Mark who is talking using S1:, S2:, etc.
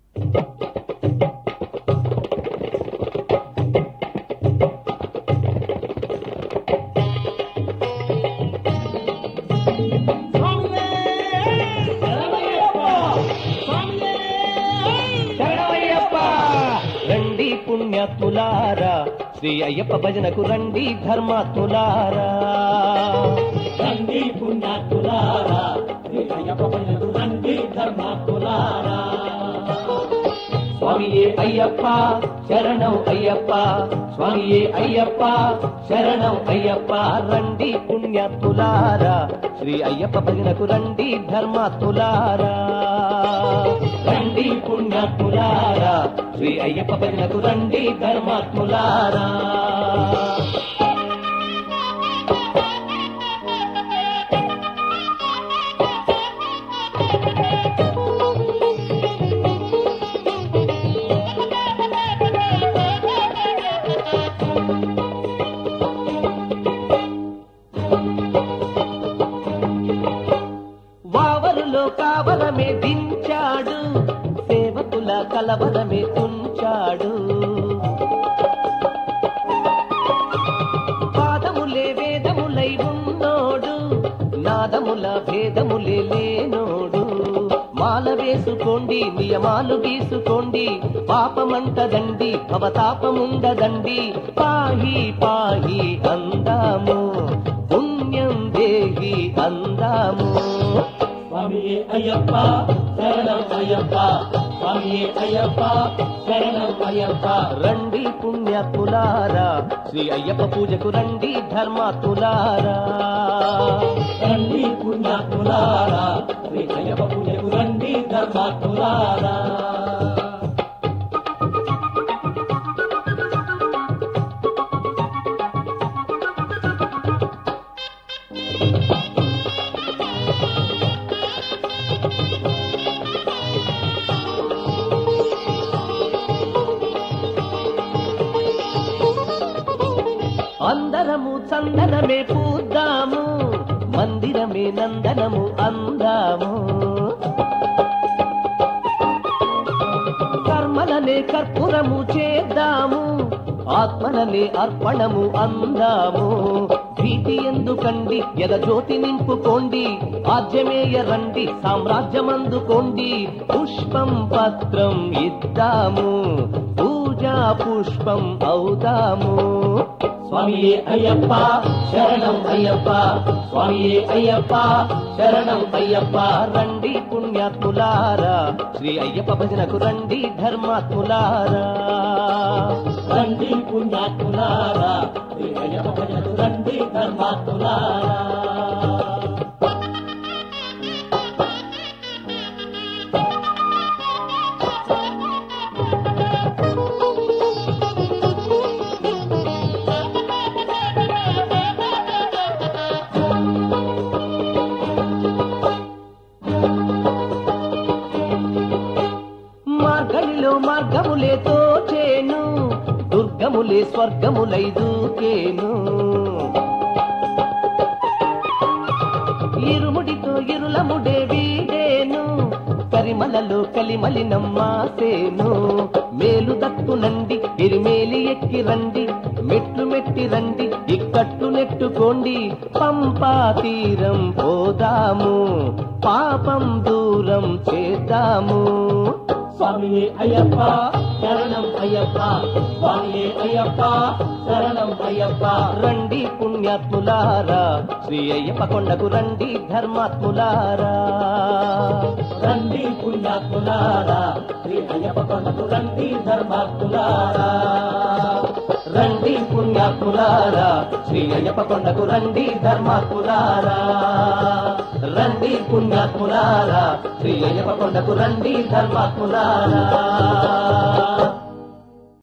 S1: శరణమయ్యప్ప రండి పుణ్యాత్ములారా శ్రీ అయ్యప్ప భజనకు రండి ధర్మాత్ములారా
S2: రండి పుణ్యాత్ములారా శ్రీ అయ్యప్ప భజనకు రండి ధర్మాత్ములారా
S1: స్వామియే అయ్యప్ప శరణం అయ్యప్ప స్వామియే అయ్యప్ప శరణం అయ్యప్ప రండి పుణ్యాత్ములారా శ్రీ అయ్యప్ప భజనకు రండి ధర్మాత్ములారా రండి పుణ్యాత్ములారా శ్రీ అయ్యప్ప భజనకు రండి ధర్మాత్ములారా వావరులో కావలమే దించాడు సేవకుల కలవరమే తుంచాడు పాదములే వేదములై ఉన్నోడు నాదముల భేదములే లేనోడు మాల వేసుకోండి నియమాలు గీసుకోండి పాపమంటదండి భవతాపముండదండి పాహి పాహి అందాము పుణ్యం దేహి అందాము
S2: స్వామియే అయ్యప్ప శరణం అయ్యప్ప స్వామియే అయ్యప్ప శరణం అయ్యప్ప
S1: రండి పుణ్యాత్ములారా శ్రీ అయ్యప్ప పూజకు రండి ధర్మాత్ములారా
S2: రండి పుణ్యాత్ములారా శ్రీ అయ్యప్ప పూజకు రండి ధర్మాత్ములారా
S1: అందరము చందనమే పూద్దాము మందిరమే నందనము అందాము కర్మలనే కర్పూరము చేద్దాము ఆత్మలనే అర్పణము అందాము భీతి ఎందుకండి ఎద జ్యోతి నింపుకోండి ఆజ్యమేయ రండి సామ్రాజ్యమందుకోండి పుష్పం పత్రం ఇద్దాము పూజా పుష్పం అవుదాము
S2: స్వామియే అయ్యప్ప శరణం అయ్యప్ప స్వామియే అయ్యప్ప శరణం అయ్యప్ప
S1: రండి పుణ్యాత్ములారా శ్రీ అయ్యప్ప భజనకు రండి ధర్మాత్ములారా
S2: రండి పుణ్యాత్ములారా శ్రీ అయ్యప్ప భజనకు రండి ధర్మాత్ములారా
S1: మార్గలిలో మార్గములే తోచేను దుర్గములే స్వర్గములై దూకేను ఇరుముడితో ఇరులముడే వీడేను కరిమలలో కలిమలి నమ్మాసేను మేలు దక్కునండి ఇరిమేలి ఎక్కి రండి మెట్లు మెట్టి రండి ఇక్కట్టు నెట్టుకోండి పంపా తీరం పోదాము పాపం దూరం చేద్దాము
S2: స్వామియే అయ్యప్ప శరణం అయ్యప్ప స్వామియే అయ్యప్ప శరణం అయ్యప్ప
S1: రండి పుణ్యాత్ములారా శ్రీ అయ్యప్ప కొండకు రండి ధర్మాత్ములారా
S2: రండి పుణ్యాత్ములారా శ్రీ అయ్యప్ప కొండకు రండి ధర్మాత్ములారా
S1: రండి పుణ్యాత్ములారా శ్రీ అయ్యప్ప కొండకు రండి ధర్మాత్ములారా రండి పుణ్యాత్ములారా శ్రీ అయ్యప్ప కొండకు రండి ధర్మాత్ములారా